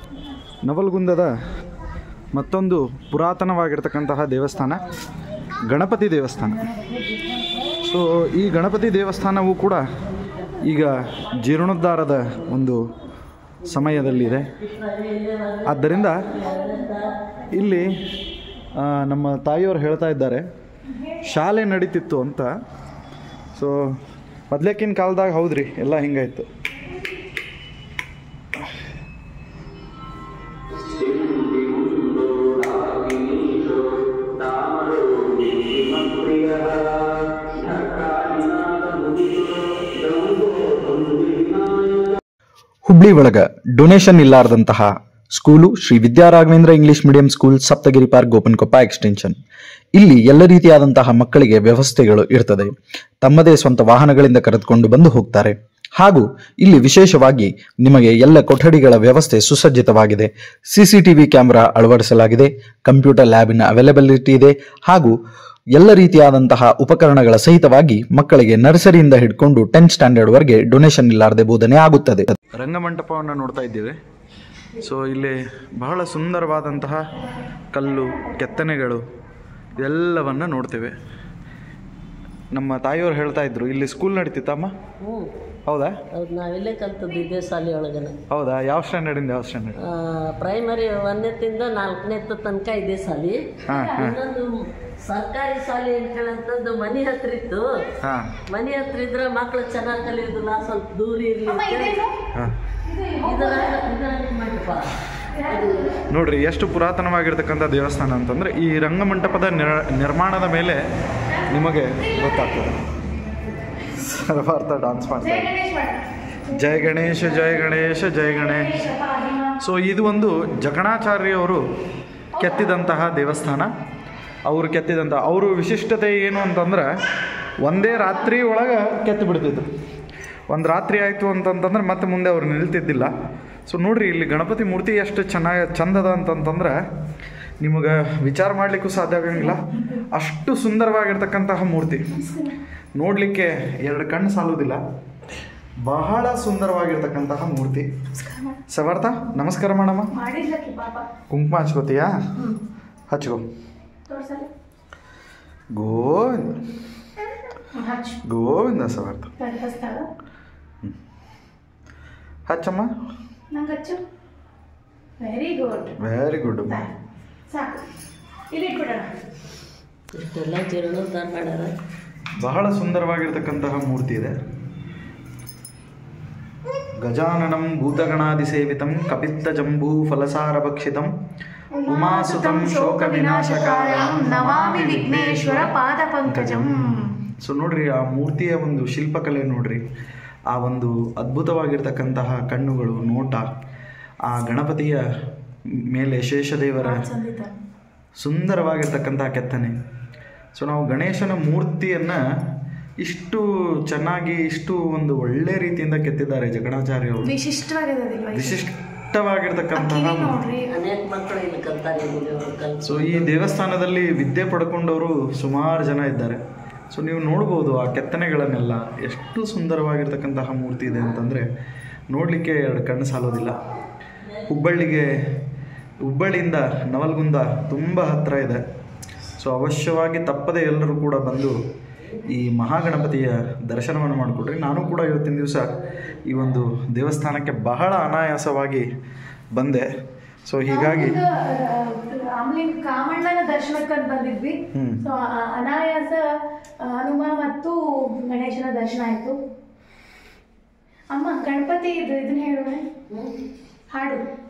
ನವಲ್ಗುಂದದ ಮತ್ತೊಂದು ಪುರಾತನವಾಗಿರ್ತಕ್ಕಂತಹ ದೇವಸ್ಥಾನ ಗಣಪತಿ ದೇವಸ್ಥಾನ ಸೊ ಈ ಗಣಪತಿ ದೇವಸ್ಥಾನವು ಕೂಡ ಈಗ ಜೀರ್ಣೋದ್ಧಾರದ ಒಂದು ಸಮಯದಲ್ಲಿದೆ ಆದ್ದರಿಂದ ಇಲ್ಲಿ ಆ, ನಮ್ಮ ತಾಯಿಯವರು ಹೇಳ್ತಾ ಇದ್ದಾರೆ ಶಾಲೆ ನಡೀತಿತ್ತು ಅಂತ ಸೊ ಮೊದ್ಲೇಕಿನ ಕಾಲದಾಗ ಹೌದ್ರಿ ಎಲ್ಲ ಹಿಂಗಾಯ್ತು ಹುಬ್ಳಿ ಒಳಗ ಡೊನೇಷನ್ ಇಲ್ಲಾರ್ದಂತಹ school Shri Vidyaraghavendra English medium school Saptagiri park Gopanakoppa extension ಇಲ್ಲಿ ಎಲ್ಲ ರೀತಿಯಾದಂತಹ ಮಕ್ಕಳಿಗೆ ವ್ಯವಸ್ಥೆಗಳು ಇರ್ತದೆ ತಮ್ಮದೇ ಸ್ವಂತ ವಾಹನಗಳಿಂದ ಕರೆದುಕೊಂಡು ಬಂದು ಹೋಗ್ತಾರೆ ಹಾಗೂ ಇಲ್ಲಿ ವಿಶೇಷವಾಗಿ ನಿಮಗೆ ಎಲ್ಲ ಕೊಠಡಿಗಳ ವ್ಯವಸ್ಥೆ ಸುಸಜ್ಜಿತವಾಗಿದೆ ಸಿಸಿಟಿವಿ ಕ್ಯಾಮೆರಾ ಅಳವಡಿಸಲಾಗಿದೆ ಕಂಪ್ಯೂಟರ್ ಲ್ಯಾಬಿನ ಅವೈಲಬಿಲಿಟಿ ಇದೆ ಹಾಗೂ ಎಲ್ಲ ರೀತಿಯಾದಂತಹ ಉಪಕರಣಗಳ ಸಹಿತವಾಗಿ ಮಕ್ಕಳಿಗೆ ನರ್ಸರಿಯಿಂದ ಹಿಡ್ಕೊಂಡು ಟೆಂತ್ ಸ್ಟ್ಯಾಂಡರ್ಡ್ ವರೆಗೆ ಡೊನೇಷನ್ ಇಲ್ಲಾರದೆ ಬೋಧನೆ ಆಗುತ್ತದೆ ರಂಗಮಂಟಪವನ್ನು ನೋಡ್ತಾ ಇದ್ದೇವೆ ಸೊ ಇಲ್ಲಿ ಬಹಳ ಸುಂದರವಾದಂತಹ ಕಲ್ಲು ಕೆತ್ತನೆಗಳು ಎಲ್ಲವನ್ನ ನೋಡ್ತೇವೆ ನಮ್ಮ ತಾಯಿಯವರು ಹೇಳ್ತಾ ಇದ್ರು ಇಲ್ಲಿ ಸ್ಕೂಲ್ ನಡೀತಿತ್ತಮ್ಮ ಹ್ಞೂ ಹೌದಾ ಹೌದು ನಾವಿಲ್ಲೇ ಕಲ್ತದ್ದು ಇದೇ ಶಾಲೆ ಒಳಗನ ಹೌದಾ ಯಾವ ಸ್ಟ್ಯಾಂಡರ್ಡಿಂದ ಯಾವ ಸ್ಟ್ಯಾಂಡರ್ಡ್ ಪ್ರೈಮರಿ ಒಂದನೇತಿಂದ ನಾಲ್ಕನೇ ತನಕ ಇದೇ ಶಾಲೆ ಹಾಂ ಹಾಂ ಇನ್ನೊಂದು ಸರ್ಕಾರಿ ಶಾಲೆ ಅಂತೇಳಂತದ್ದು ಮನೆ ಹತ್ರ ಇತ್ತು ಹಾಂ ಮನೆ ಹತ್ರ ಇದ್ರೆ ಮಕ್ಳು ಚೆನ್ನಾಗಿ ಕಲಿಯೋದಿಲ್ಲ ಸ್ವಲ್ಪ ದೂರ ಇರಲಿ ಹಾಂ ಇದರ ಇದರ ಮಂಟಪ ನೋಡ್ರಿ ಎಷ್ಟು ಪುರಾತನವಾಗಿರ್ತಕ್ಕಂಥ ದೇವಸ್ಥಾನ ಅಂತಂದ್ರೆ ಈ ರಂಗಮಂಟಪದ ನಿರ್- ನಿರ್ಮಾಣದ ಮೇಲೆ ನಿಮಗೆ ಗೊತ್ತಾಗ್ತದೆ ಸರ್ವಾರ್ಥ ಡಾನ್ಸ್ ಮಾಡ್ತಾರೆ ಜಯ ಗಣೇಶ ಜಯ ಗಣೇಶ ಜಯ ಗಣೇಶ ಸೊ ಇದು ಒಂದು ಜಕಣಾಚಾರ್ಯವರು ಕೆತ್ತಿದಂತಹ ದೇವಸ್ಥಾನ ಅವರು ಕೆತ್ತಿದಂಥ ಅವರು ವಿಶಿಷ್ಟತೆ ಏನು ಅಂತಂದ್ರೆ ಒಂದೇ ರಾತ್ರಿ ಒಳಗೆ ಕೆತ್ತಿ ಬಿಡ್ತಿದ್ರು ಒಂದು ರಾತ್ರಿ ಆಯಿತು ಅಂತಂತಂದ್ರೆ ಮತ್ತೆ ಮುಂದೆ ಅವ್ರು ನಿಲ್ತಿದ್ದಿಲ್ಲ ಸೊ ನೋಡ್ರಿ ಇಲ್ಲಿ ಗಣಪತಿ ಮೂರ್ತಿ ಎಷ್ಟು ಚೆನ್ನಾಗಿ ಚಂದದ ಅಂತಂತಂದ್ರೆ ನಿಮಗೆ ವಿಚಾರ ಮಾಡಲಿಕ್ಕೂ ಸಾಧ್ಯ ಆಗಂಗಿಲ್ಲ ಅಷ್ಟು ಸುಂದರವಾಗಿರ್ತಕ್ಕಂತಹ ಮೂರ್ತಿ ನೋಡಲಿಕ್ಕೆ ಎರಡು ಕಣ್ಣು ಸಾಲುವುದಿಲ್ಲ ಬಹಳ ಸುಂದರವಾಗಿರ್ತಕ್ಕಂತಹ ಮೂರ್ತಿ ಸವರ್ತ ನಮಸ್ಕಾರ ಮಾಡಮ್ಮ ಮಾಡಿದ್ಲಕ್ಕೆ ಪಾಪ ಕುಂಕುಮ ಹಚ್ಕೋತೀಯಾ ಹಚ್ಕೋ ತೋರ್ಸಲ್ಲ ಗೋವಿಂದ ಹಚ್ಚು ಗೋವಿಂದ ಸವರ್ತ ತಡ್ಕಸ್ತಾಳ ಹಚ್ಚಮ್ಮ ನಂಗೆ ಹಚ್ಚು ವೆರಿ ಗುಡ್ ವೆರಿ ಗುಡ್ ಸಾಕು ಇಲ್ಲಿ ಇಟ್ಬಿಡೋಣ ಇಷ್ಟೆಲ್ಲ ಜೀರ್ಣೋದ್ಧಾರ ಮಾಡ್ಯಾರ ಬಹಳ ಸುಂದರವಾಗಿರ್ತಕ್ಕಂತಹ ಮೂರ್ತಿ ಇದೆ ಗಜಾನನಂ ಭೂತಗಣಾದಿ ಸೇವಿತಂ ಕಪಿತ್ತ ಜಂಬೂ ಫಲಸಾರ ಭಕ್ಷಿತಂ ಉಮಾಸುತಂ ಶೋಕ ವಿನಾಶಕಾರಂ ನಮಾಮಿ ವಿಘ್ನೇಶ್ವರ ಪಾದ ಪಂಕಜಂ ಸೊ ನೋಡ್ರಿ ಆ ಮೂರ್ತಿಯ ಒಂದು ಶಿಲ್ಪಕಲೆ ನೋಡ್ರಿ ಆ ಒಂದು ಅದ್ಭುತವಾಗಿರ್ತಕ್ಕಂತಹ ಕಣ್ಣುಗಳು ನೋಟ ಆ ಗಣಪತಿಯ ಮೇಲೆ ಶೇಷದೇವರ ಚಂದಿತ ಸುಂದರವಾಗಿರ್ತಕ್ಕಂತಹ ಕೆತ್ತನೆ ಸೊ ನಾವು ಗಣೇಶನ ಮೂರ್ತಿಯನ್ನು ಇಷ್ಟು ಚೆನ್ನಾಗಿ ಇಷ್ಟು ಒಂದು ಒಳ್ಳೆ ರೀತಿಯಿಂದ ಕೆತ್ತಿದ್ದಾರೆ ಜಗಣಾಚಾರ್ಯವರು ವಿಶಿಷ್ಟವಾಗಿದೆ ವಿಶಿಷ್ಟವಾಗಿರ್ತಕ್ಕಂತಹ ನೋಡ್ರಿ ಅನೇಕ ಮಕ್ಕಳು ಇಲ್ಲಿ ಕಲ್ತಾರೆ ಇಲ್ಲಿ ಅವ್ರು ಕಲ್ತು ಸೊ ಈ ದೇವಸ್ಥಾನದಲ್ಲಿ ವಿದ್ಯೆ ಪಡ್ಕೊಂಡವರು ಸುಮಾರು ಜನ ಇದ್ದಾರೆ ಸೊ ನೀವು ನೋಡ್ಬೋದು ಆ ಕೆತ್ತನೆಗಳನ್ನೆಲ್ಲ ಎಷ್ಟು ಸುಂದರವಾಗಿರ್ತಕ್ಕಂತಹ ಮೂರ್ತಿ ಇದೆ ಅಂತಂದರೆ ನೋಡಲಿಕ್ಕೆ ಎರಡು ಕಣ್ಣು ಸಾಲೋದಿಲ್ಲ ಹುಬ್ಬಳ್ಳಿಗೆ ಹುಬ್ಬಳ್ಳಿಯಿಂದ ನವಲ್ಗುಂದ ತುಂಬ ಹತ್ತಿರ ಇದೆ ಸೊ ಅವಶ್ಯವಾಗಿ ತಪ್ಪದೆ ಎಲ್ಲರೂ ಕೂಡ ಬಂದು ಈ ಮಹಾಗಣಪತಿಯ ದರ್ಶನವನ್ನು ಮಾಡಿಕೊಡ್ರಿ ನಾನು ಕೂಡ ಇವತ್ತಿನ ದಿವಸ ಈ ಒಂದು ದೇವಸ್ಥಾನಕ್ಕೆ ಬಹಳ ಅನಾಯಾಸವಾಗಿ ಬಂದೆ ಸೊ ಹೀಗಾಗಿ ಆಮ್ಲಿಂಗ್ ಕಾಮಣ್ಣನ ದರ್ಶನಕ್ಕೆ ಅಂತ ಬಂದಿದ್ವಿ ಹ್ಮ್. ಸೊ ಅನಾಯಾಸ ಆ, ಹನುಮ ಮತ್ತು ಗಣೇಶನ ದರ್ಶನ ಆಯ್ತು ಅಮ್ಮ ಗಣಪತಿ ಇದು ಇದನ್ನ ಹೇಳು ಹಾಡು